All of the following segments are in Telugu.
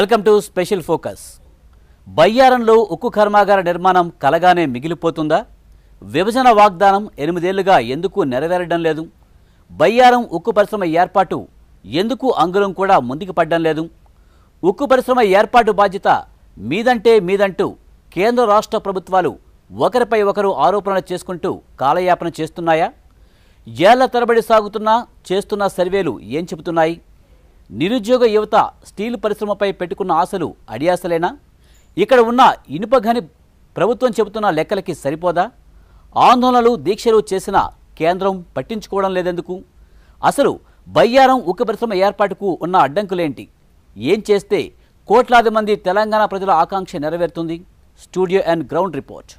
వెల్కమ్ టు స్పెషల్ ఫోకస్ బయ్యారంలో ఉక్కు కర్మాగార నిర్మాణం కలగానే మిగిలిపోతుందా విభజన వాగ్దానం ఎనిమిదేళ్లుగా ఎందుకు నెరవేరడం లేదు బయ్యారం ఉక్కు పరిశ్రమ ఏర్పాటు ఎందుకు అంగుళం కూడా ముందుకు పడ్డం లేదు ఉక్కు పరిశ్రమ ఏర్పాటు బాధ్యత మీదంటే మీదంటూ కేంద్ర రాష్ట్ర ప్రభుత్వాలు ఒకరిపై ఒకరు ఆరోపణలు చేసుకుంటూ కాలయాపన చేస్తున్నాయా ఏళ్ల తరబడి సాగుతున్న చేస్తున్న సర్వేలు ఏం చెబుతున్నాయి నిరుద్యోగ యువత స్టీల్ పరిశ్రమపై పెట్టుకున్న ఆశలు అడియాసలేనా ఇక్కడ ఉన్న ఇనుప గని ప్రభుత్వం చెబుతున్న లెక్కలకి సరిపోదా ఆందోళనలు దీక్షలు చేసిన కేంద్రం పట్టించుకోవడం లేదెందుకు అసలు బయ్యారం ఉక్కు పరిశ్రమ ఏర్పాటుకు ఉన్న అడ్డంకులేంటి ఏం చేస్తే కోట్లాది మంది తెలంగాణ ప్రజల ఆకాంక్ష నెరవేరుతుంది studio and ground report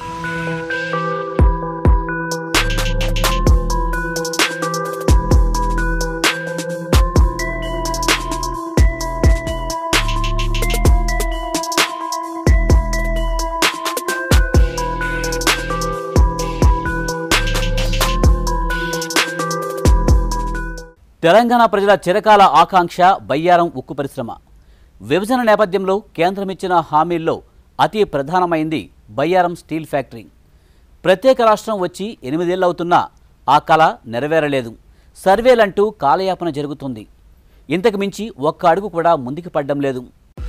Telangana ప్రజల చిరకాల ఆకాంక్ష బయ్యారం ఉక్కు పరిశ్రమ విభజన నేపథ్యంలో కేంద్రం ఇచ్చిన హామీల్లో అతి ప్రధానమైంది బయ్యారం స్టీల్ ఫ్యాక్టరీ ప్రత్యేక రాష్ట్రం వచ్చి ఎనిమిదేళ్లవుతున్నా ఆ కళ నెరవేరలేదు సర్వేలంటూ కాలయాపన జరుగుతుంది ఇంతకు మించి ఒక్క అడుగు కూడా ముందుకు పడ్డం లేదు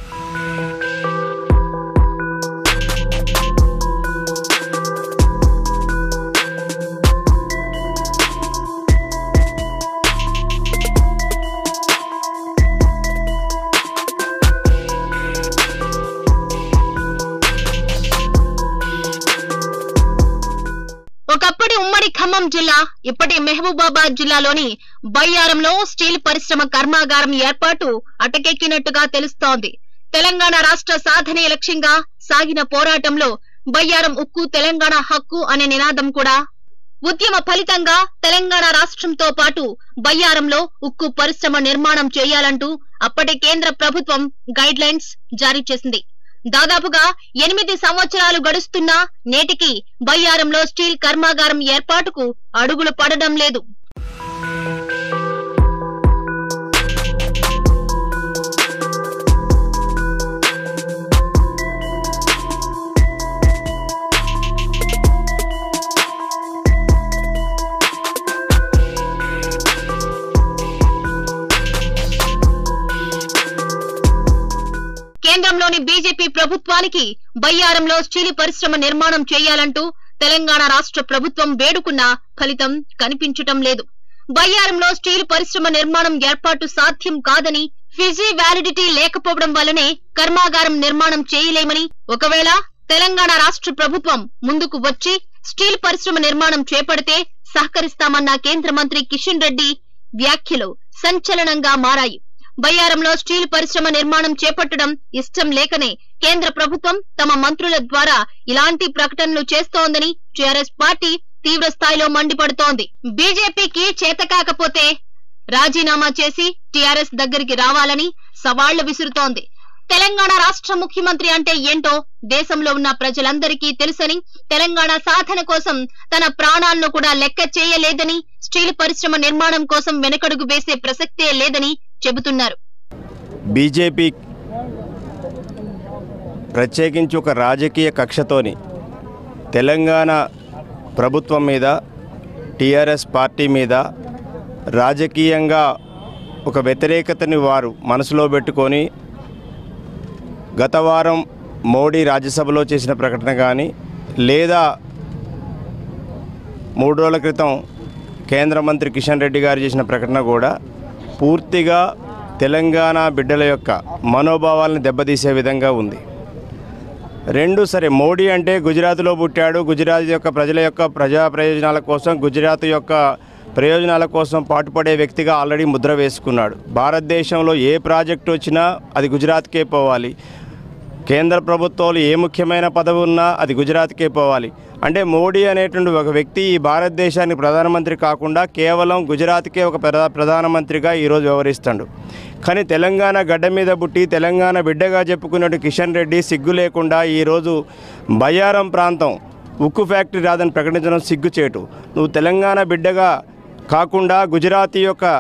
ఒకప్పటి ఉమ్మడి ఖమ్మం జిల్లా ఇప్పటి మహబూబాబాద్ జిల్లాలోని బయ్యారంలో స్టీల్ పరిశ్రమ కర్మాగారం ఏర్పాటు అటకెక్కినట్టుగా తెలుస్తోంది తెలంగాణ రాష్ట్ర సాధనే లక్ష్యంగా సాగిన పోరాటంలో బయ్యారం ఉక్కు తెలంగాణ హక్కు అనే నినాదం కూడా ఉద్యమ ఫలితంగా తెలంగాణ రాష్ట్రంతో పాటు బయ్యారంలో ఉక్కు పరిశ్రమ నిర్మాణం చేయాలంటూ అప్పటి కేంద్ర ప్రభుత్వం గైడ్ లైన్స్ జారీ చేసింది దాదాపుగా ఎనిమిది సంవత్సరాలు గడుస్తున్నా నేటికి బయ్యారంలో స్టీల్ కర్మాగారం ఏర్పాటుకు అడుగులు పడడం లేదు కేంద్రంలోని బీజేపీ ప్రభుత్వానికి బయ్యారంలో స్టీల్ పరిశ్రమ నిర్మాణం చేయాలంటూ తెలంగాణ రాష్ట్ర ప్రభుత్వం వేడుకున్నా ఫలితం కనిపించటం లేదు బయ్యారంలో స్టీల్ పరిశ్రమ నిర్మాణం ఏర్పాటు సాధ్యం కాదని ఫిజీ వ్యాలిడిటీ లేకపోవడం వల్లనే కర్మాగారం నిర్మాణం చేయలేమని ఒకవేళ తెలంగాణ రాష్ట్ర ప్రభుత్వం ముందుకు వచ్చి స్టీల్ పరిశ్రమ నిర్మాణం చేపడితే సహకరిస్తామన్న కేంద్ర మంత్రి కిషన్ రెడ్డి వ్యాఖ్యలు సంచలనంగా మారాయి బయ్యారంలో స్టీల్ పరిశ్రమ నిర్మాణం చేపట్టడం ఇష్టం లేకనే కేంద్ర ప్రభుత్వం తమ మంత్రుల ద్వారా ఇలాంటి ప్రకటనలు చేస్తోందని టీఆర్ఎస్ పార్టీ తీవ్ర స్థాయిలో మండిపడుతోంది బీజేపీకి చేతకాకపోతే రాజీనామా చేసి టీఆర్ఎస్ దగ్గరికి రావాలని సవాళ్లు విసురుతోంది తెలంగాణ రాష్ట్ర ముఖ్యమంత్రి అంటే ఏంటో దేశంలో ఉన్న ప్రజలందరికీ తెలుసని తెలంగాణ సాధన కోసం తన ప్రాణాలను కూడా లెక్క చేయలేదని స్టీల్ పరిశ్రమ నిర్మాణం కోసం వెనకడుగు వేసే ప్రసక్తే లేదని చెబుతున్నారు బీజేపీ ప్రత్యేకించి ఒక రాజకీయ కక్షతోని తెలంగాణ ప్రభుత్వం మీద టీఆర్ఎస్ పార్టీ మీద రాజకీయంగా ఒక వ్యతిరేకతని వారు మనసులో పెట్టుకొని గత వారం మోడీ రాజ్యసభలో చేసిన ప్రకటన కానీ లేదా మూడు రోజుల క్రితం కేంద్ర మంత్రి కిషన్ రెడ్డి గారు చేసిన ప్రకటన కూడా పూర్తిగా తెలంగాణ బిడ్డల యొక్క మనోభావాలను దెబ్బతీసే విధంగా ఉంది రెండు సరే మోడీ అంటే గుజరాత్లో పుట్టాడు గుజరాత్ యొక్క ప్రజల యొక్క ప్రజా ప్రయోజనాల కోసం గుజరాత్ యొక్క ప్రయోజనాల కోసం పాటుపడే వ్యక్తిగా ఆల్రెడీ ముద్ర వేసుకున్నాడు భారతదేశంలో ఏ ప్రాజెక్టు వచ్చినా అది గుజరాత్కే పోవాలి కేంద్ర ప్రభుత్వాలు ఏ ముఖ్యమైన పదవి ఉన్నా అది గుజరాత్కే పోవాలి అంటే మోడీ అనేటువంటి ఒక వ్యక్తి ఈ భారతదేశానికి ప్రధానమంత్రి కాకుండా కేవలం గుజరాత్కే ఒక ప్రధా ప్రధానమంత్రిగా ఈరోజు వ్యవహరిస్తాడు కానీ తెలంగాణ గడ్డ మీద పుట్టి తెలంగాణ బిడ్డగా చెప్పుకున్నట్టు కిషన్ రెడ్డి సిగ్గు లేకుండా ఈరోజు బయ్యారం ప్రాంతం ఉక్కు ఫ్యాక్టరీ రాదని ప్రకటించడం సిగ్గుచేటు నువ్వు తెలంగాణ బిడ్డగా కాకుండా గుజరాతీ యొక్క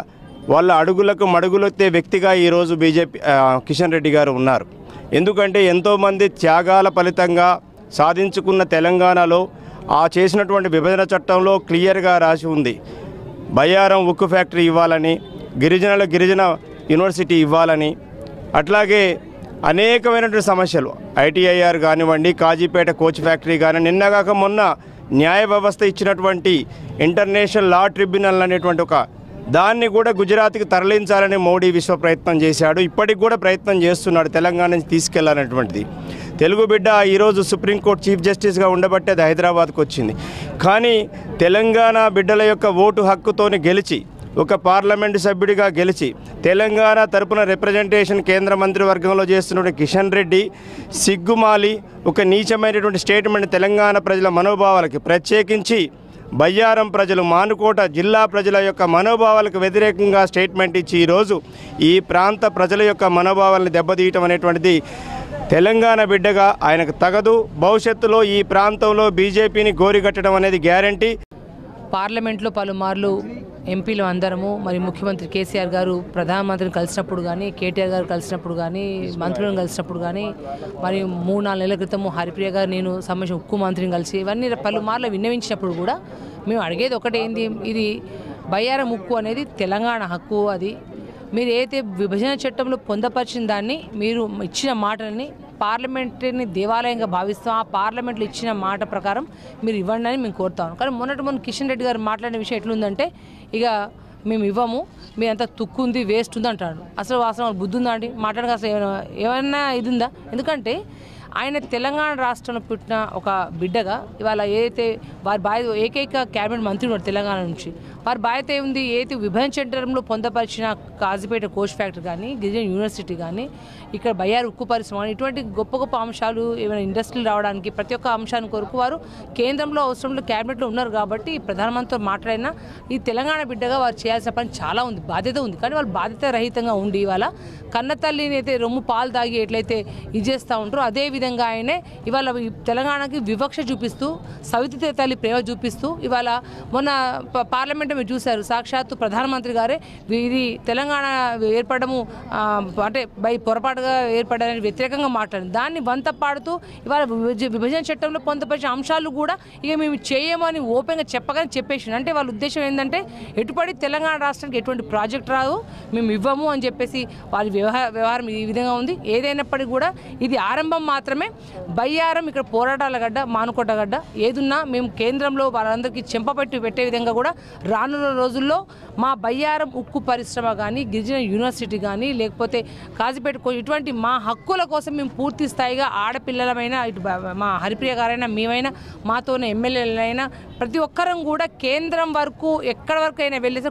వాళ్ళ అడుగులకు మడుగులెత్తే వ్యక్తిగా ఈరోజు బీజేపీ ఆ, కిషన్ రెడ్డి గారు ఉన్నారు ఎందుకంటే ఎంతోమంది త్యాగాల ఫలితంగా సాధించుకున్న తెలంగాణలో ఆ చేసినటువంటి విభజన చట్టంలో క్లియర్గా రాసి ఉంది బయ్యారం ఉక్కు ఫ్యాక్టరీ ఇవ్వాలని గిరిజనుల గిరిజన యూనివర్సిటీ ఇవ్వాలని అట్లాగే అనేకమైనటువంటి సమస్యలు ఐటీఐఆర్ కానివ్వండి కాజీపేట కోచ్ ఫ్యాక్టరీ కానీ నిన్నగాక మొన్న న్యాయ వ్యవస్థ ఇచ్చినటువంటి ఇంటర్నేషనల్ లా ట్రిబ్యునల్ అనేటువంటి ఒక దాన్ని కూడా గుజరాత్కి తరలించాలని మోడీ విశ్వ ప్రయత్నం చేశాడు ఇప్పటికి కూడా ప్రయత్నం చేస్తున్నాడు తెలంగాణ నుంచి తీసుకెళ్లాలనేటువంటిది తెలుగు బిడ్డ ఈరోజు సుప్రీంకోర్టు చీఫ్ జస్టిస్గా ఉండబట్టే అది హైదరాబాద్కు వచ్చింది కానీ తెలంగాణ బిడ్డల యొక్క ఓటు హక్కుతోని గెలిచి ఒక పార్లమెంటు సభ్యుడిగా గెలిచి తెలంగాణ తరపున రిప్రజెంటేషన్ కేంద్ర మంత్రివర్గంలో చేస్తున్న కిషన్ రెడ్డి సిగ్గుమాలి ఒక నీచమైనటువంటి స్టేట్మెంట్ తెలంగాణ ప్రజల మనోభావాలకి ప్రత్యేకించి బయ్యారం ప్రజలు మానుకోట జిల్లా ప్రజల యొక్క మనోభావాలకు వ్యతిరేకంగా స్టేట్మెంట్ ఇచ్చి ఈరోజు ఈ ప్రాంత ప్రజల యొక్క మనోభావాలను దెబ్బతీయటం అనేటువంటిది తెలంగాణ బిడ్డగా ఆయనకు తగదు భవిష్యత్తులో ఈ ప్రాంతంలో బీజేపీని గోరిగట్టడం అనేది గ్యారంటీ పార్లమెంట్లో పలుమార్లు ఎంపీలు అందరము మరి ముఖ్యమంత్రి కేసీఆర్ గారు ప్రధానమంత్రిని కలిసినప్పుడు కానీ కేటీఆర్ గారు కలిసినప్పుడు కానీ మంత్రులను కలిసినప్పుడు కానీ మరి మూడు నాలుగు నెలల క్రితము హరిప్రియ గారు నేను సంబంధించిన ఉక్కు మంత్రిని కలిసి ఇవన్నీ పలుమార్లు విన్నవించినప్పుడు కూడా మేము అడిగేది ఒకటి ఏంది ఇది బయ్యారం ఉక్కు అనేది తెలంగాణ హక్కు అది మీరు ఏదైతే విభజన చట్టంలో పొందపరిచిన దాన్ని మీరు ఇచ్చిన మాటల్ని పార్లమెంటరీని దేవాలయంగా భావిస్తాం ఆ పార్లమెంట్లో ఇచ్చిన మాట ప్రకారం మీరు ఇవ్వండి అని మేము కోరుతాం కానీ మొన్నటి మొన్న కిషన్ రెడ్డి గారు మాట్లాడిన విషయం ఎట్లుందంటే ఇక మేము ఇవ్వము మీ అంతా తుక్కు ఉంది వేస్ట్ ఉంది అంటాడు అసలు అసలు బుద్ధి ఉందా అండి మాట్లాడక అసలు ఏమైనా ఏమైనా ఇది ఉందా ఎందుకంటే ఆయన తెలంగాణ రాష్ట్రంలో పుట్టిన ఒక బిడ్డగా ఇవాళ ఏదైతే వారి బాధ్యత ఏకైక క్యాబినెట్ మంత్రి ఉన్నారు తెలంగాణ నుంచి వారి బాధ్యత ఏముంది ఏదైతే విభజన చట్టంలో పొందపరిచిన కాజీపేట కోచ్ ఫ్యాక్టరీ కానీ గిరిజన యూనివర్సిటీ కానీ ఇక్కడ బయ్యారు ఉక్కు పరిశ్రమ కానీ ఇటువంటి గొప్ప గొప్ప అంశాలు ఏమైనా ఇండస్ట్రీలు రావడానికి ప్రతి ఒక్క అంశాన్ని కొరకు వారు కేంద్రంలో అవసరంలో క్యాబినెట్లో ఉన్నారు కాబట్టి ప్రధానమంత్రితో మాట్లాడినా ఈ తెలంగాణ బిడ్డగా వారు చేయాల్సిన పని చాలా ఉంది బాధ్యత ఉంది కానీ వాళ్ళు బాధ్యత రహితంగా ఉండి ఇవాళ కన్న తల్లిని అయితే రొమ్ము పాలు తాగి ఎట్లయితే ఇది చేస్తూ ఉంటారో అదే విధంగా ఆయనే ఇవాళ ఈ తెలంగాణకి వివక్ష చూపిస్తూ సవితి తల్లి ప్రేమ చూపిస్తూ ఇవాళ మొన్న ప- పార్లమెంట్ మీరు చూశారు సాక్షాత్తు ప్రధానమంత్రి గారే ఇది తెలంగాణ ఏర్పడము ఆ, అంటే బై పొరపాటుగా ఏర్పడడానికి వ్యతిరేకంగా మాట్లాడింది దాన్ని వంత పాడుతూ ఇవాళ విభజ- విభజన చట్టంలో పొందపరిచిన అంశాలు కూడా ఇక మేము చేయమని ఓపెన్గా చెప్పగానే చెప్పేసి అంటే వాళ్ళ ఉద్దేశం ఏంటంటే ఎటుపడి తెలంగాణ రాష్ట్రానికి ఎటువంటి ప్రాజెక్ట్ రాదు మేము ఇవ్వము అని చెప్పేసి వాళ్ళ వ్యవహార వ్యవహారం ఈ విధంగా ఉంది ఏదైనప్పటికీ కూడా ఇది ఆరంభం మాత్రమే బయ్యారం ఇక్కడ పోరాటాల గడ్డ మానుకోట గడ్డ ఏదున్నా మేము కేంద్రంలో వాళ్ళందరికీ చెంపపెట్టి పెట్టే విధంగా కూడా రానున్న రోజుల్లో మా బయ్యారం ఉక్కు పరిశ్రమ కానీ గిరిజన యూనివర్సిటీ కానీ లేకపోతే కాజీపేట కో- ఇటువంటి మా హక్కుల కోసం మేము పూర్తి స్థాయిగా ఆడపిల్లలమైనా ఇటు బ- మా హరిప్రియ గారైనా మేమైనా మాతోనే ఎమ్మెల్యేలైనా ప్రతి ఒక్కరం కూడా కేంద్రం వరకు ఎక్కడి వరకు అయినా వెళ్ళేసి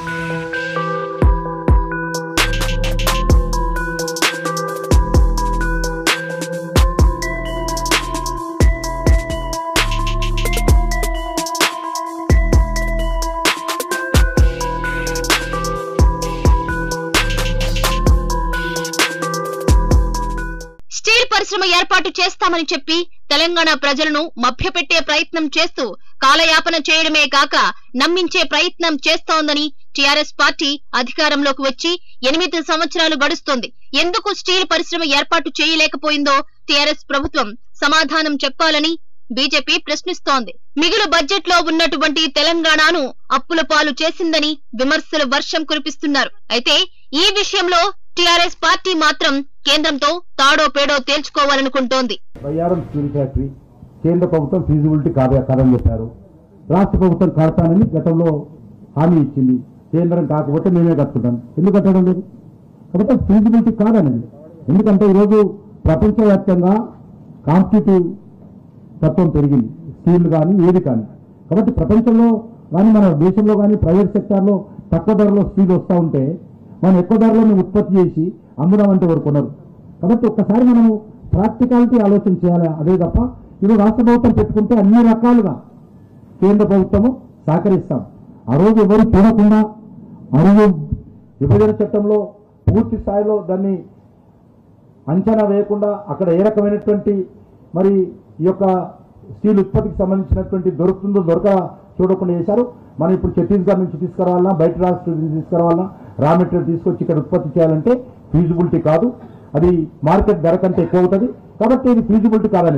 స్టీల్ పరిశ్రమ ఏర్పాటు చేస్తామని చెప్పి తెలంగాణ ప్రజలను మభ్యపెట్టే ప్రయత్నం చేస్తూ కాలయాపన చేయడమే కాక నమ్మించే ప్రయత్నం చేస్తోందని టీఆర్ఎస్ పార్టీ అధికారంలోకి వచ్చి ఎనిమిది సంవత్సరాలు గడుస్తోంది ఎందుకు స్టీల్ పరిశ్రమ ఏర్పాటు చేయలేకపోయిందో టీఆర్ఎస్ ప్రభుత్వం సమాధానం చెప్పాలని బీజేపీ ప్రశ్నిస్తోంది మిగులు బడ్జెట్ లో ఉన్నటువంటి తెలంగాణను అప్పుల పాలు చేసిందని విమర్శల వర్షం కురిపిస్తున్నారు అయితే ఈ విషయంలో టీఆర్ఎస్ పార్టీ మాత్రం కేంద్రంతో తాడో పేడో తేల్చుకోవాలనుకుంటోంది బయ్యారం స్టీల్ ఫ్యాక్టరీ కేంద్ర ప్రభుత్వం ఫీజిబిలిటీ కాదు కాదని చెప్పారు రాష్ట్ర ప్రభుత్వం కడతానని గతంలో హామీ ఇచ్చింది కేంద్రం కాకపోతే మేమే కట్టుకుంటాం ఎందుకు కట్టడం లేదు కాబట్టి ఫీజిబిలిటీ కాదనేది ఎందుకంటే ఈరోజు ప్రపంచవ్యాప్తంగా కాంపిటేటివ్ తత్వం పెరిగింది స్టీల్ కానీ ఏది కానీ కాబట్టి ప్రపంచంలో కానీ మన దేశంలో కానీ ప్రైవేట్ సెక్టార్లో తక్కువ ధరలో స్టీల్ వస్తూ ఉంటే మనం ఎక్కువ ధరలో మేము ఉత్పత్తి చేసి అమ్ముదామంటే ఎవరు కొనరు కాబట్టి ఒక్కసారి మనం ప్రాక్టికాలిటీ ఆలోచన చేయాలి అదే తప్ప ఇప్పుడు రాష్ట్ర ప్రభుత్వం పెట్టుకుంటే అన్ని రకాలుగా కేంద్ర ప్రభుత్వము సహకరిస్తాం ఆ రోజు ఎవరు చూడకుండా ఆ రోజు విభజన చట్టంలో పూర్తి స్థాయిలో దాన్ని అంచనా వేయకుండా అక్కడ ఏ రకమైనటువంటి మరి ఈ యొక్క స్టీల్ ఉత్పత్తికి సంబంధించినటువంటి దొరుకుతుందో దొరక చూడకుండా చేశారు మనం ఇప్పుడు ఛత్తీస్గఢ్ నుంచి తీసుకురావాలన్నా బయట రాష్ట్రం నుంచి తీసుకురావాలన్నా రా మెటీరియల్ తీసుకొచ్చి ఇక్కడ ఉత్పత్తి చేయాలంటే ఫీజిబిలిటీ కాదు అది మార్కెట్ ధర కంటే ఎక్కువ అవుతుంది కాబట్టి ఇది ఫీజిబిలిటీ కాదని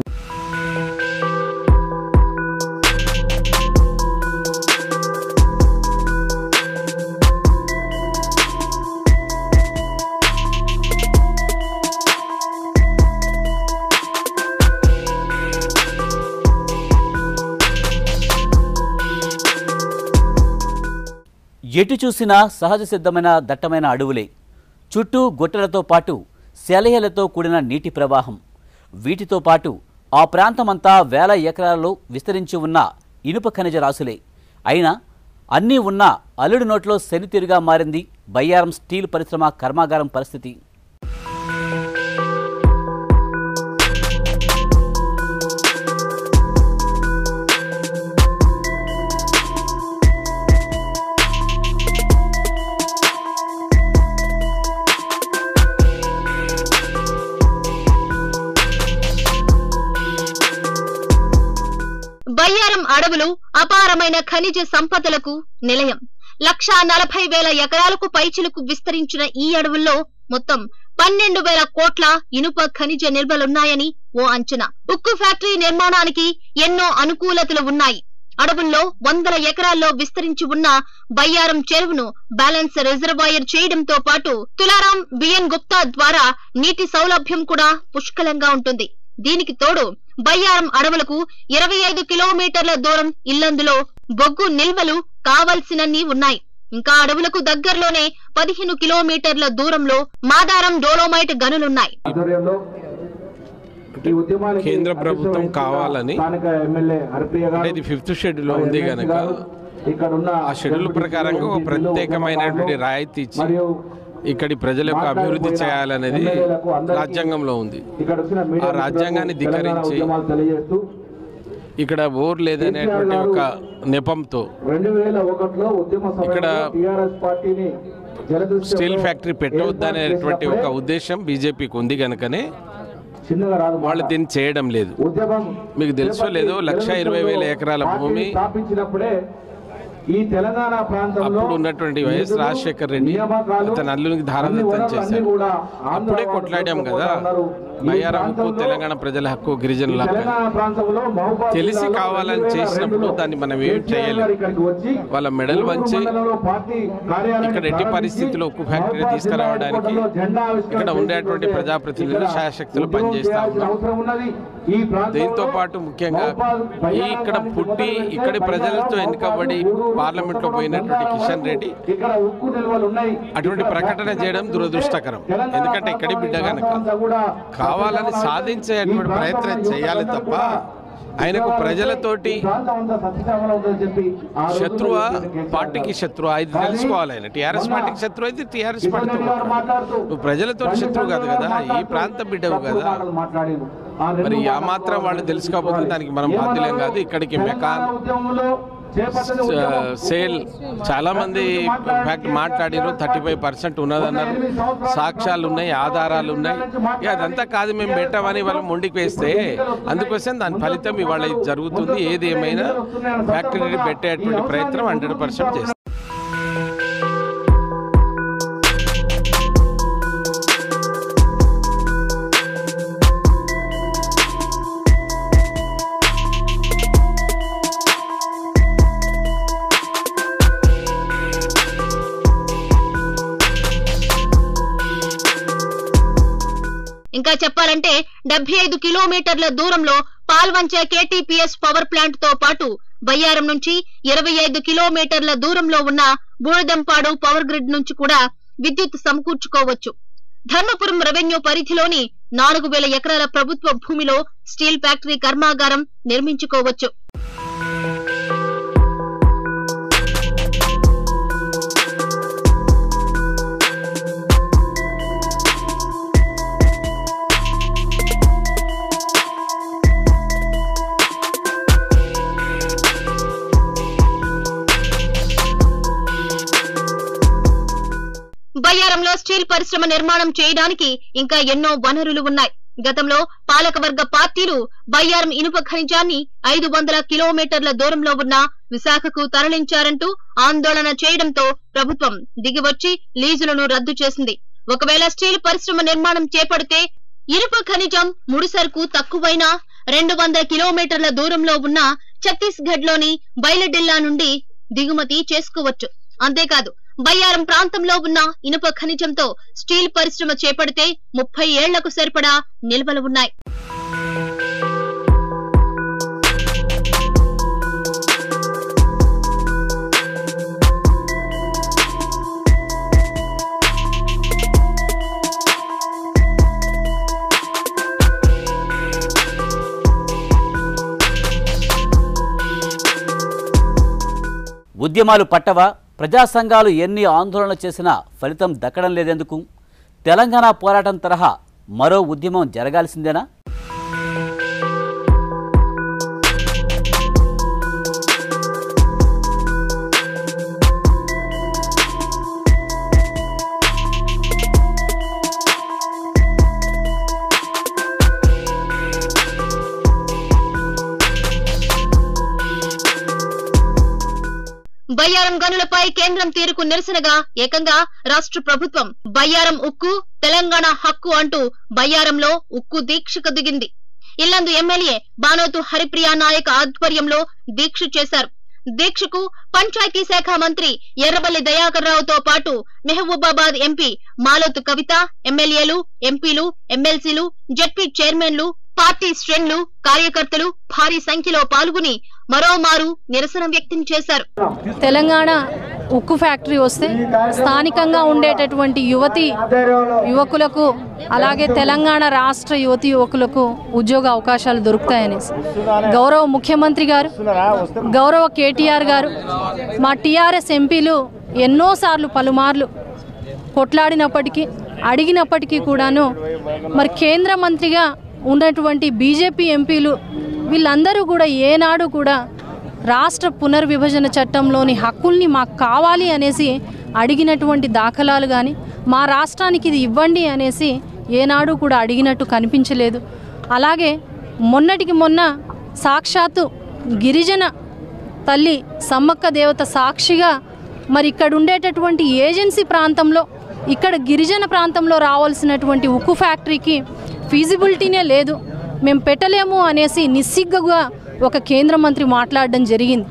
ఎటు చూసినా సహజ సిద్ధమైన దట్టమైన అడవులే చుట్టూ గుట్టలతో పాటు సెలయలతో కూడిన నీటి ప్రవాహం వీటితో పాటు ఆ ప్రాంతమంతా వేల ఎకరాలలో విస్తరించి ఉన్న ఇనుప ఖనిజ రాసులే అయినా అన్నీ ఉన్నా అల్లుడి నోట్లో శనితీరుగా మారింది బయ్యారం స్టీల్ పరిశ్రమ కర్మాగారం పరిస్థితి బయ్యారం అడవులు అపారమైన ఖనిజ సంపదలకు నిలయం లక్షా నలభై వేల ఎకరాలకు పైచిలకు విస్తరించిన ఈ అడవుల్లో మొత్తం పన్నెండు వేల కోట్ల ఇనుప ఖనిజ నిల్వలున్నాయని ఓ అంచనా ఉక్కు ఫ్యాక్టరీ నిర్మాణానికి ఎన్నో అనుకూలతలు ఉన్నాయి అడవుల్లో వందల ఎకరాల్లో విస్తరించి ఉన్న బయ్యారం చెరువును బ్యాలెన్స్ రిజర్వాయర్ చేయడంతో పాటు తులారాం బిఎన్ గుప్తా ద్వారా నీటి సౌలభ్యం కూడా పుష్కలంగా ఉంటుంది దీనికి తోడు బయ్యారం అడవులకు ఇరవై ఐదు కిలోమీటర్ల దూరం ఇల్లందులో బొగ్గు నిల్వలు కావలసినన్ని ఉన్నాయి ఇంకా అడవులకు దగ్గరలోనే పదిహేను కిలోమీటర్ల దూరంలో మాదారం డోలోమైట్ గనులున్నాయి ఆధ్వర్యంలో ఈ ఉద్యమానికి కేంద్ర ప్రభుత్వం అధ్యక్షత కావాలని స్థానిక ఎమ్మెల్యే హరిప్రియ గారు అంటే ఇది ఫిఫ్త్ షెడ్యూల్ లో ఉంది ఎమ్మెల్సీ కనుక గారు, ఇక్కడ ఉన్న ఆ షెడ్యూల్ ప్రకారంగా ఒక ఎంపీలు, ప్రత్యేకమైనటువంటి ఉద్యమకారులు రాయితీ ఇచ్చి మరియు ఇక్కడి ప్రజల యొక్క అభివృద్ధి మాట్లాడిపోయిన చేయాలనేది ఎమ్మెల్యేలకు అందరికీ రాజ్యాంగంలో ఉంది ఇక్కడ వచ్చిన మీడియా ఆ రాజ్యాంగాన్ని మిత్రులకు తెలంగాణ ధిక్కరించి ఉద్యమాలు తెలియజేస్తూ ఇక్కడ బోర్ లేదనేటువంటి ఒక నెపంతో రెండు వేల ఒకటిలో ఉద్యమ ఇక్కడ సమయంలో టిఆర్ఎస్ పార్టీని జలదృశ్యంలో స్టీల్ ఫ్యాక్టరీ పెట్టవద్దనేటువంటి ఒక ఏర్పాటు ఉద్దేశం బీజేపీకి ఉంది కనుకనే చేసినప్పుడే చిన్నగా రాదు మాట. వాళ్ళు దీన్ని చేయడం లేదు ఉద్యమం మీకు తెలుసో లేదో లక్ష ఇరవై వేల ఎకరాల పార్టీని భూమి స్థాపించినప్పుడే ఈ తెలంగాణ ప్రాంతంలో అప్పుడు ఉన్నటువంటి వైఎస్ నిధులు, రాజశేఖర్ రెడ్డి నియామకాలు, అతని అల్లునికి అన్ని ధారాదత్తం వనరులు చేశారు అన్నీ కూడా అప్పుడే ఆంధ్ర కొట్లాడాం వాళ్ళు కదా ఉన్నారు. ఈ బయ్యారం హక్కు ప్రాంతంలో తెలంగాణ ప్రజల హక్కు ఈ గిరిజనుల హక్కు తెలంగాణ ప్రాంతంలో మహబూబాబాద్ తెలిసి జిల్లాలో కావాలని 2002 చేసినప్పుడు దాన్ని మనం ఏం కేసీఆర్ చేయలేం. గారు ఇక్కడికి వచ్చి వాళ్ళ మెడలు ఊరూరు వంచి మండలంలో పార్టీ కార్యాలయాన్ని ఇక్కడ ఎట్టి ప్రారంభించి పరిస్థితుల్లో ఉక్కు ఫ్యాక్టరీ మహబూబాబాద్ తీసుకురావడానికి జిల్లా హెడ్ క్వార్టర్లో జెండా ఆవిష్కరణ ఇక్కడ ఉండేటువంటి చేసినట్లయితే ప్రజాప్రతినిధులు ఇక్కడ శాయశక్తులు ఉద్యమం పనిచేస్తా చేయాల్సిన ఉన్నాం. అవసరం ఉన్నది. ఈ ప్రాంతంలో దీంతో పాటు ముఖ్యంగా మహబూబాద్ ఈ ఇక్కడ పుట్టి ఇక్కడి ప్రజలతో ఎన్నికబడి పార్లమెంట్లో పోయినటువంటి కిషన్ రెడ్డి ఇక్కడ ఉక్కు నిల్వలు ఉన్నాయి అటువంటి ప్రకటన చేయడం దురదృష్టకరం ఎందుకంటే ఇక్కడి బిడ్డ కనుక కావాలని సాధించేటువంటి ప్రయత్నం చేయాలి తప్ప ఆయనకు ప్రజలతోటి శత్రువా పార్టీకి శత్రువా ఇది తెలుసుకోవాలి ఆయన టీఆర్ఎస్ పార్టీకి శత్రువు అయితే టీఆర్ఎస్ పార్టీతో మాట్లాడు. నువ్వు ప్రజలతో శత్రువు కాదు కదా ఈ ప్రాంత బిడ్డవు కదా మరి ఆ మాత్రం వాళ్ళు తెలుసుకోకపోతే దానికి మనం బాధ్యులేం కాదు ఇక్కడికి మెకాన్ సేల్ చాలా మంది ఫ్యాక్ట్ మాట్లాడినారు థర్టీ ఫైవ్ పర్సెంట్ ఉన్నదన్నారు సాక్ష్యాలు ఉన్నాయి ఆధారాలు ఉన్నాయి ఇక అదంతా కాదు మేము పెట్టామని వాళ్ళు మొండికి వేస్తే అందుకోసం దాని ఫలితం ఇవాళ ఇది జరుగుతుంది ఏది ఏమైనా ఫ్యాక్టరీ పెట్టేటువంటి ప్రయత్నం హండ్రెడ్ పర్సెంట్ చేస్తాం ఇంకా చెప్పాలంటే డెబ్బై ఐదు కిలోమీటర్ల దూరంలో పాల్వంచ కేటీపీఎస్ పవర్ ప్లాంట్ తో పాటు బయ్యారం నుంచి ఇరవై ఐదు కిలోమీటర్ల దూరంలో ఉన్న బూడదంపాడు పవర్ గ్రిడ్ నుంచి కూడా విద్యుత్ సమకూర్చుకోవచ్చు ధర్మపురం రెవెన్యూ పరిధిలోని నాలుగు వేల ఎకరాల ప్రభుత్వ భూమిలో స్టీల్ ఫ్యాక్టరీ కర్మాగారం నిర్మించుకోవచ్చు బయ్యారంలో స్టీల్ పరిశ్రమ నిర్మాణం చేయడానికి ఇంకా ఎన్నో వనరులు ఉన్నాయి గతంలో పాలకవర్గ పార్టీలు బయ్యారం ఇనుప ఖనిజాన్ని ఐదు వందల కిలోమీటర్ల దూరంలో ఉన్న విశాఖకు తరలించారంటూ ఆందోళన చేయడంతో ప్రభుత్వం దిగివచ్చి లీజులను రద్దు చేసింది ఒకవేళ స్టీల్ పరిశ్రమ నిర్మాణం చేపడితే ఇనుప ఖనిజం ముడిసరుకు తక్కువైనా రెండు వందల కిలోమీటర్ల దూరంలో ఉన్న ఛత్తీస్గఢ్ లోని బైలడిల్లా నుండి దిగుమతి చేసుకోవచ్చు అంతేకాదు బయ్యారం ప్రాంతంలో ఉన్న ఇనుప ఖనిజంతో స్టీల్ పరిశ్రమ చేపడితే ముప్పై ఏళ్లకు సరిపడా నిల్వలు ఉన్నాయి ఉద్యమాలు పట్టవా ప్రజా సంఘాలు ఎన్ని ఆందోళనలు చేసినా ఫలితం దక్కడం లేదెందుకు తెలంగాణ పోరాటం తరహా మరో ఉద్యమం జరగాల్సిందేనా బయ్యారం గనులపై కేంద్రం తీరుకు నిరసనగా ఏకంగా రాష్ట్ర ప్రభుత్వం బయ్యారం ఉక్కు తెలంగాణ హక్కు అంటూ బయ్యారంలో ఉక్కు దీక్షకు దిగింది ఇల్లందు ఎమ్మెల్యే బానోతు హరిప్రియా నాయక్ ఆధ్వర్యంలో దీక్ష చేశారు దీక్షకు పంచాయతీ శాఖ మంత్రి ఎర్రబల్లి దయాకర్ రావుతో పాటు మెహబూబాబాద్ ఎంపీ మాలోతు కవిత ఎమ్మెల్యేలు ఎంపీలు ఎమ్మెల్సీలు జడ్పీ చైర్మన్లు పార్టీ శ్రేణులు కార్యకర్తలు భారీ సంఖ్యలో పాల్గొని మరోమారు నిరసన వ్యక్తం చేశారు తెలంగాణ ఉక్కు ఫ్యాక్టరీ వస్తే స్థానికంగా ఉండేటటువంటి యువతి యువకులకు అలాగే తెలంగాణ రాష్ట్ర యువతి యువకులకు ఉద్యోగ అవకాశాలు దొరుకుతాయనేసి గౌరవ ముఖ్యమంత్రి గారు గౌరవ కేటీఆర్ గారు మా టీఆర్ఎస్ ఎంపీలు ఎన్నోసార్లు పలుమార్లు కొట్లాడినప్పటికీ అడిగినప్పటికీ కూడాను మరి కేంద్ర మంత్రిగా ఉన్నటువంటి బీజేపీ ఎంపీలు వీళ్ళందరూ కూడా ఏనాడు కూడా రాష్ట్ర పునర్విభజన చట్టంలోని హక్కుల్ని మాకు కావాలి అనేసి అడిగినటువంటి దాఖలాలు కానీ మా రాష్ట్రానికి ఇది ఇవ్వండి అనేసి ఏనాడు కూడా అడిగినట్టు కనిపించలేదు అలాగే మొన్నటికి మొన్న సాక్షాత్తు గిరిజన తల్లి సమ్మక్క దేవత సాక్షిగా మరి ఇక్కడ ఉండేటటువంటి ఏజెన్సీ ప్రాంతంలో ఇక్కడ గిరిజన ప్రాంతంలో రావాల్సినటువంటి ఉక్కు ఫ్యాక్టరీకి ఫీజిబిలిటీనే లేదు మేము పెట్టలేము అనేసి నిస్సిగ్గుగా ఒక కేంద్ర మంత్రి మాట్లాడడం జరిగింది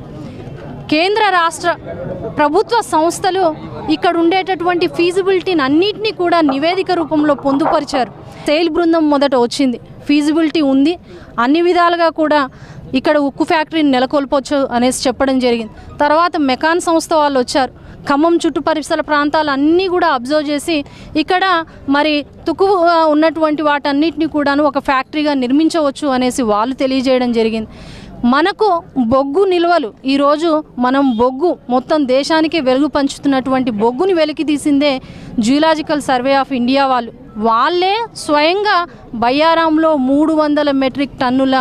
కేంద్ర రాష్ట్ర ప్రభుత్వ సంస్థలు ఇక్కడ ఉండేటటువంటి ఫీజిబిలిటీని అన్నిటినీ కూడా నివేదిక రూపంలో పొందుపరిచారు సేల్ బృందం మొదట వచ్చింది ఫీజిబిలిటీ ఉంది అన్ని విధాలుగా కూడా ఇక్కడ ఉక్కు ఫ్యాక్టరీని నెలకొల్పొచ్చు అనేసి చెప్పడం జరిగింది తర్వాత మెకాన్ సంస్థ వాళ్ళు వచ్చారు ఖమ్మం చుట్టూ పరిసర ప్రాంతాలు అన్నీ కూడా అబ్జర్వ్ చేసి ఇక్కడ మరి తుకుగా ఉన్నటువంటి వాటన్నిటిని కూడాను ఒక ఫ్యాక్టరీగా నిర్మించవచ్చు అనేసి వాళ్ళు తెలియజేయడం జరిగింది మనకు బొగ్గు నిల్వలు ఈరోజు మనం బొగ్గు మొత్తం దేశానికి వెలుగు పంచుతున్నటువంటి బొగ్గుని వెలికి తీసిందే జియలాజికల్ సర్వే ఆఫ్ ఇండియా వాళ్ళు వాళ్ళే స్వయంగా బయ్యారాంలో మూడు వందల మెట్రిక్ టన్నుల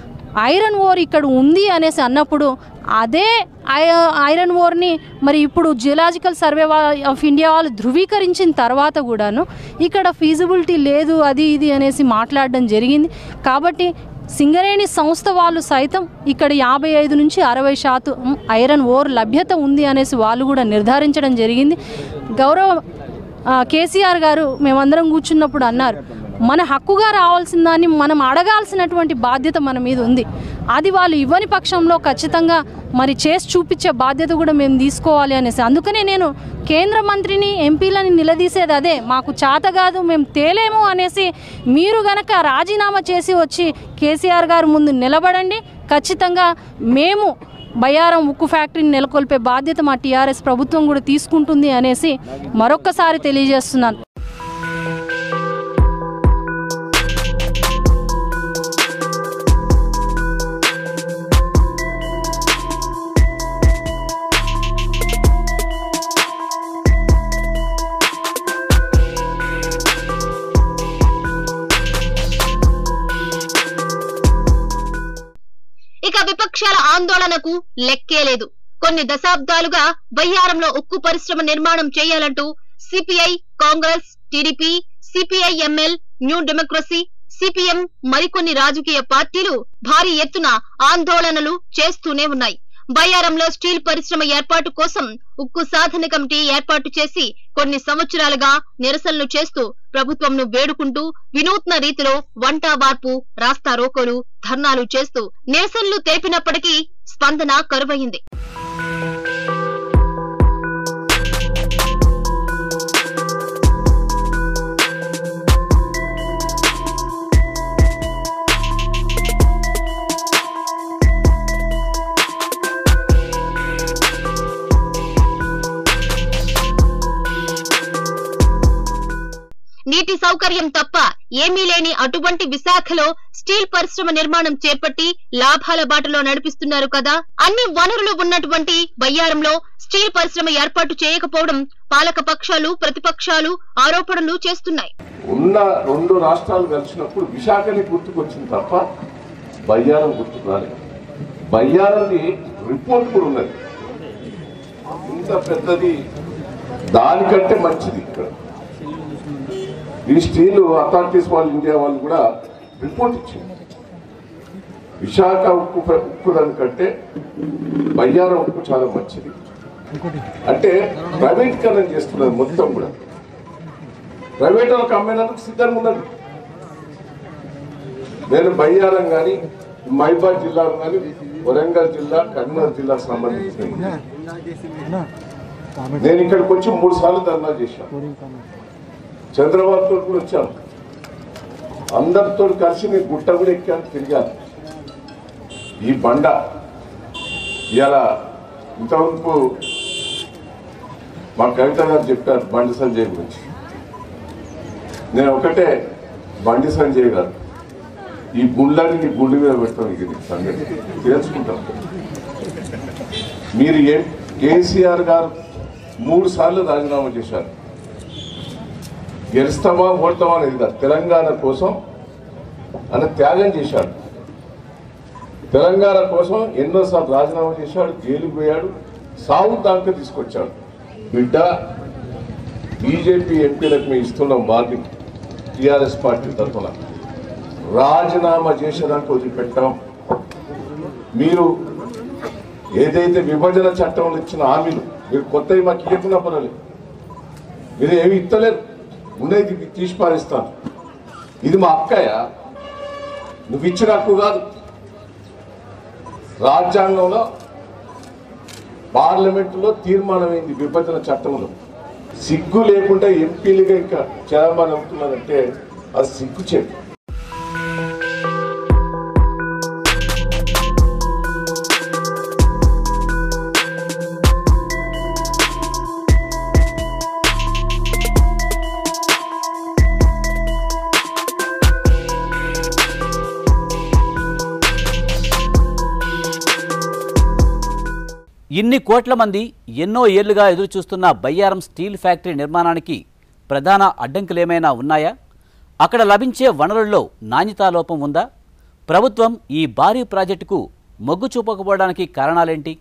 ఐరన్ ఓర్ ఇక్కడ ఉంది అనేసి అన్నప్పుడు అదే ఐ- ఐరన్ ఓర్ని మరి ఇప్పుడు జియలాజికల్ సర్వే వా- ఆఫ్ ఇండియా వాళ్ళు ధృవీకరించిన తర్వాత కూడాను ఇక్కడ ఫీజిబిలిటీ లేదు అది ఇది అనేసి మాట్లాడడం జరిగింది కాబట్టి సింగరేణి సంస్థ వాళ్ళు సైతం ఇక్కడ యాభై ఐదు నుంచి అరవై శాతం ఐరన్ ఓర్ లభ్యత ఉంది అనేసి వాళ్ళు కూడా నిర్ధారించడం జరిగింది గౌరవ ఆ, కేసీఆర్ గారు మేమందరం కూర్చున్నప్పుడు అన్నారు మన హక్కుగా రావాల్సిన దాన్ని మనం అడగాల్సినటువంటి బాధ్యత మన మీద ఉంది అది వాళ్ళు ఇవ్వని పక్షంలో ఖచ్చితంగా మరి చేసి చూపించే బాధ్యత కూడా మేము తీసుకోవాలి అనేసి అందుకనే నేను కేంద్ర మంత్రిని ఎంపీలని నిలదీసేది అదే మాకు చేత కాదు మేము తేలేము అనేసి మీరు గనక రాజీనామా చేసి వచ్చి కేసీఆర్ గారు ముందు నిలబడండి ఖచ్చితంగా మేము బయ్యారం ఉక్కు ఫ్యాక్టరీని నెలకొల్పే బాధ్యత మా టీఆర్ఎస్ ప్రభుత్వం కూడా తీసుకుంటుంది అనేసి మరొక్కసారి తెలియజేస్తున్నాను ఇక విపక్షాల ఆందోళనకు లెక్కే లేదు కొన్ని దశాబ్దాలుగా బయ్యారంలో ఉక్కు పరిశ్రమ నిర్మాణం చేయాలంటూ CPI Congress TDP CPIML new democracy CPM మరికొన్ని రాజకీయ పార్టీలు భారీ ఎత్తున ఆందోళనలు చేస్తూనే ఉన్నాయి బయ్యారంలో స్టీల్ పరిశ్రమ ఏర్పాటు కోసం ఉక్కు సాధన కమిటీ ఏర్పాటు చేసి కొన్ని సంవత్సరాలుగా నిరసనలు చేస్తూ ప్రభుత్వంను వేడుకుంటూ వినూత్న రీతిలో వంట వార్పు రాస్తా రోకోలు ధర్నాలు చేస్తూ నిరసనలు తెలిపినప్పటికీ స్పందన కరువయింది నీటి సౌకర్యం తప్ప ఏమీ లేని అటువంటి విశాఖలో స్టీల్ పరిశ్రమ నిర్మాణం చేపట్టి లాభాల బాటలో నడిపిస్తున్నారు కదా అన్ని వనరులు ఉన్నటువంటి బయ్యారంలో స్టీల్ పరిశ్రమ ఏర్పాటు చేయకపోవడం పాలక పక్షాలు ప్రతిపక్షాలు ఆరోపణలు చేస్తున్నాయి ఉన్న రెండు రాష్ట్రాలు కలిసినప్పుడు విశాఖని గుర్తుకొచ్చింది తప్ప బయ్యారం గుర్తుకు రాలేదు బయ్యారంది రిపోర్ట్ కూడా ఉన్నది ఇంత పెద్దది దానికంటే మంచిది ఇక్కడ ఈ స్టీల్ అథారిటీస్ వాళ్ళు ఇండియా వాళ్ళు కూడా రిపోర్ట్ ఇచ్చింది విశాఖ ఉక్కు ఉక్కు దానికంటే బయ్యారం ఉక్కు చాలా మంచిది అంటే ప్రైవేటీకరణ చేస్తున్నది మొత్తం కూడా ప్రైవేట్ వాళ్ళకి అమ్మేందుకు సిద్ధంగా ఉన్నది నేను బయ్యారం కానీ మైబాద్ జిల్లాలో కానీ వరంగల్ జిల్లా కరీంనగర్ జిల్లాకు సంబంధించిన నేను ఇక్కడికి వచ్చి మూడు సార్లు ధర్నా చేశాను చంద్రబాబు తోటి కూడా వచ్చాను అందరితో కలిసి నేను గుట్ట కూడా ఎక్కాను తిరిగాను ఈ బండ ఇలా ఇంతవరకు మా కవిత గారు చెప్పారు బండి సంజయ్ గురించి నేను ఒకటే బండి సంజయ్ గారు ఈ గుళ్ళని నీ గుండె మీద పెడతాం ఇక నీ సంగతి తెలుసుకుంటాం మీరు ఏ కేసీఆర్ గారు మూడు సార్లు రాజీనామా చేశారు గెలుస్తామా ఓడతామా అనేది కాదు తెలంగాణ కోసం అని త్యాగం చేశాడు తెలంగాణ కోసం ఎన్నోసార్లు రాజీనామా చేశాడు జైలుకు పోయాడు సాగు దాకా తీసుకొచ్చాడు బిడ్డ బీజేపీ ఎంపీలకు మేము ఇస్తున్నాం వార్నింగ్ టీఆర్ఎస్ పార్టీ తరఫున రాజీనామా చేసేదానికి వదిలిపెట్టాం మీరు ఏదైతే విభజన చట్టంలో ఇచ్చిన హామీలు మీరు కొత్తవి మాకు ఇవ్వకుండా పర్వాలేదు మీరు ఏమి ఇస్తలేరు ఉన్నది తీసి పారేస్తాను ఇది మా అక్కయ్య నువ్వు ఇచ్చిన హక్కు కాదు రాజ్యాంగంలో పార్లమెంటులో తీర్మానమైంది విభజన చట్టంలో సిగ్గు లేకుండా ఎంపీలుగా ఇంకా చైర్మన్ అవుతున్నారంటే అది సిగ్గు చెప్పు ఇన్ని కోట్ల మంది ఎన్నో ఏళ్లుగా ఎదురుచూస్తున్న బయ్యారం స్టీల్ ఫ్యాక్టరీ నిర్మాణానికి ప్రధాన అడ్డంకులేమైనా ఉన్నాయా అక్కడ లభించే వనరుల్లో నాణ్యతా లోపం ఉందా ప్రభుత్వం ఈ భారీ ప్రాజెక్టుకు మొగ్గు చూపకపోవడానికి కారణాలేంటి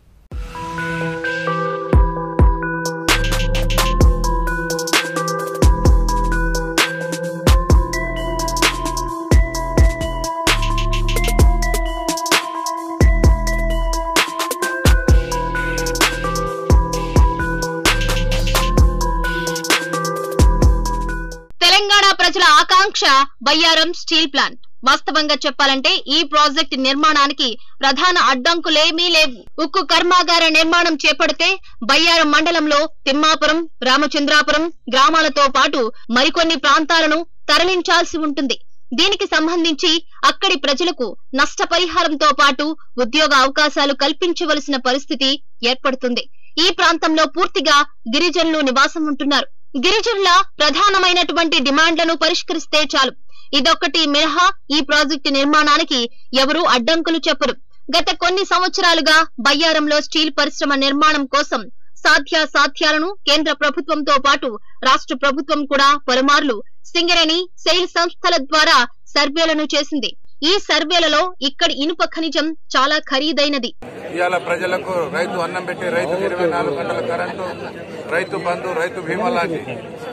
తెలంగాణ ప్రజల ఆకాంక్ష బయ్యారం స్టీల్ ప్లాంట్ వాస్తవంగా చెప్పాలంటే ఈ ప్రాజెక్ట్ నిర్మాణానికి ప్రధాన అడ్డంకులేమీ లేవు ఉక్కు కర్మాగార నిర్మాణం చేపడితే బయ్యారం మండలంలో తిమ్మాపురం రామచంద్రాపురం గ్రామాలతో పాటు మరికొన్ని ప్రాంతాలను తరలించాల్సి ఉంటుంది దీనికి సంబంధించి అక్కడి ప్రజలకు నష్టపరిహారంతో పాటు ఉద్యోగ అవకాశాలు కల్పించవలసిన పరిస్థితి ఏర్పడుతుంది ఈ ప్రాంతంలో పూర్తిగా గిరిజనులు నివాసం ఉంటున్నారు గిరిజనుల ప్రధానమైనటువంటి డిమాండ్లను పరిష్కరిస్తే చాలు ఇదొక్కటి మినహా ఈ ప్రాజెక్టు నిర్మాణానికి ఎవరూ అడ్డంకులు చెప్పరు గత కొన్ని సంవత్సరాలుగా బయ్యారంలో స్టీల్ పరిశ్రమ నిర్మాణం కోసం సాధ్యాసాధ్యాలను కేంద్ర ప్రభుత్వంతో పాటు రాష్ట్ర ప్రభుత్వం కూడా పలుమార్లు సింగరేణి సెయిల్ సంస్థల ద్వారా సర్వేలను చేసింది ఈ సర్వేలలో ఇక్కడి ఇనుప ఖనిజం చాలా ఖరీదైనది ఇవాళ ప్రజలకు రైతు అన్నం పెట్టి రైతు ఇరవై నాలుగు గంటల కరెంటు రైతు బంధు రైతు బీమా లాంటి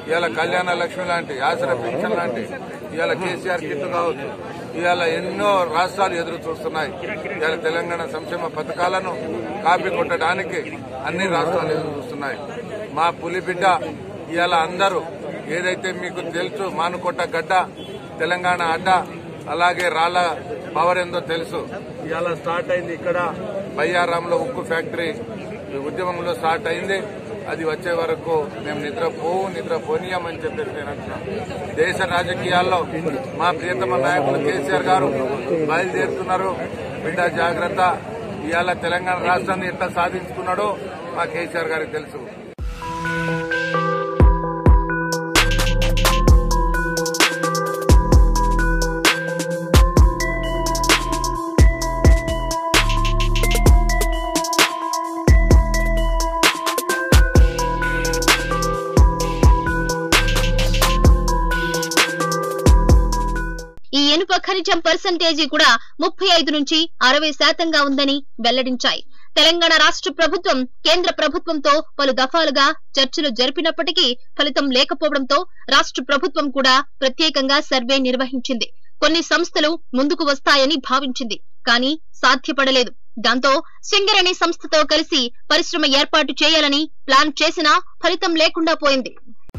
ఇవాళ కళ్యాణ లక్ష్మి లాంటి ఆసర పెన్షన్ లాంటి ఇవాళ కేసీఆర్ కిట్ కావచ్చు ఇవాళ ఎన్నో రాష్ట్రాలు ఎదురు చూస్తున్నాయి ఇవాళ తెలంగాణ సంక్షేమ పథకాలను కాపీ కొట్టడానికి అన్ని రాష్ట్రాలు ఎదురు చూస్తున్నాయి మా పులిబిడ్డ ఇవాళ అందరూ ఏదైతే మీకు తెలుసు మానుకోట గడ్డ తెలంగాణ అడ్డ అలాగే రాళ్ల పవర్ ఏందో తెలుసు ఇవాళ స్టార్ట్ అయింది ఇక్కడ బయ్యారాంలో ఉక్కు ఫ్యాక్టరీ ఉద్యమంలో స్టార్ట్ అయింది అది వచ్చే వరకు మేము నిద్రపోవు నిద్రపోనీయమని చెప్పేసి నేను అంటున్నాను దేశ రాజకీయాల్లో మా ప్రియతమ నాయకులు కేసీఆర్ గారు బయలుదేరుతున్నారు బిడ్డ జాగ్రత్త ఇవాళ తెలంగాణ రాష్ట్రాన్ని ఎట్లా సాధించుకున్నాడో మా కేసీఆర్ గారికి తెలుసు ఈ ఇనుప ఖనిజం పర్సంటేజీ కూడా ముప్పై ఐదు నుంచి అరవై శాతంగా ఉందని వెల్లడించాయి తెలంగాణ రాష్ట్ర ప్రభుత్వం కేంద్ర ప్రభుత్వంతో పలు దఫాలుగా చర్చలు జరిపినప్పటికీ ఫలితం లేకపోవడంతో రాష్ట్ర ప్రభుత్వం కూడా ప్రత్యేకంగా సర్వే నిర్వహించింది కొన్ని సంస్థలు ముందుకు వస్తాయని భావించింది కానీ సాధ్యపడలేదు దాంతో సింగరేణి సంస్థతో కలిసి పరిశ్రమ ఏర్పాటు చేయాలని ప్లాన్ చేసినా ఫలితం లేకుండా పోయింది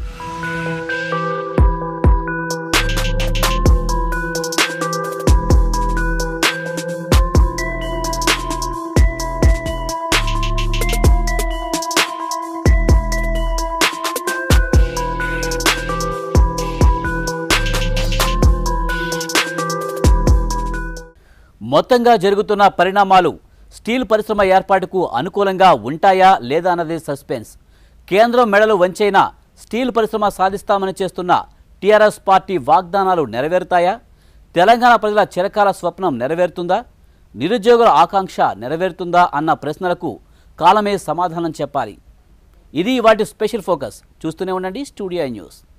మొత్తంగా జరుగుతున్న పరిణామాలు స్టీల్ పరిశ్రమ ఏర్పాటుకు అనుకూలంగా ఉంటాయా లేదా అన్నది సస్పెన్స్ కేంద్రం మెడలు వంచైనా స్టీల్ పరిశ్రమ సాధిస్తామని చేస్తున్న టీఆర్ఎస్ పార్టీ వాగ్దానాలు నెరవేరుతాయా తెలంగాణ ప్రజల చిరకాల స్వప్నం నెరవేరుతుందా నిరుద్యోగుల ఆకాంక్ష నెరవేరుతుందా అన్న ప్రశ్నలకు కాలమే సమాధానం చెప్పాలి ఇది వాటి స్పెషల్ ఫోకస్ చూస్తూనే ఉండండి స్టూడియో న్యూస్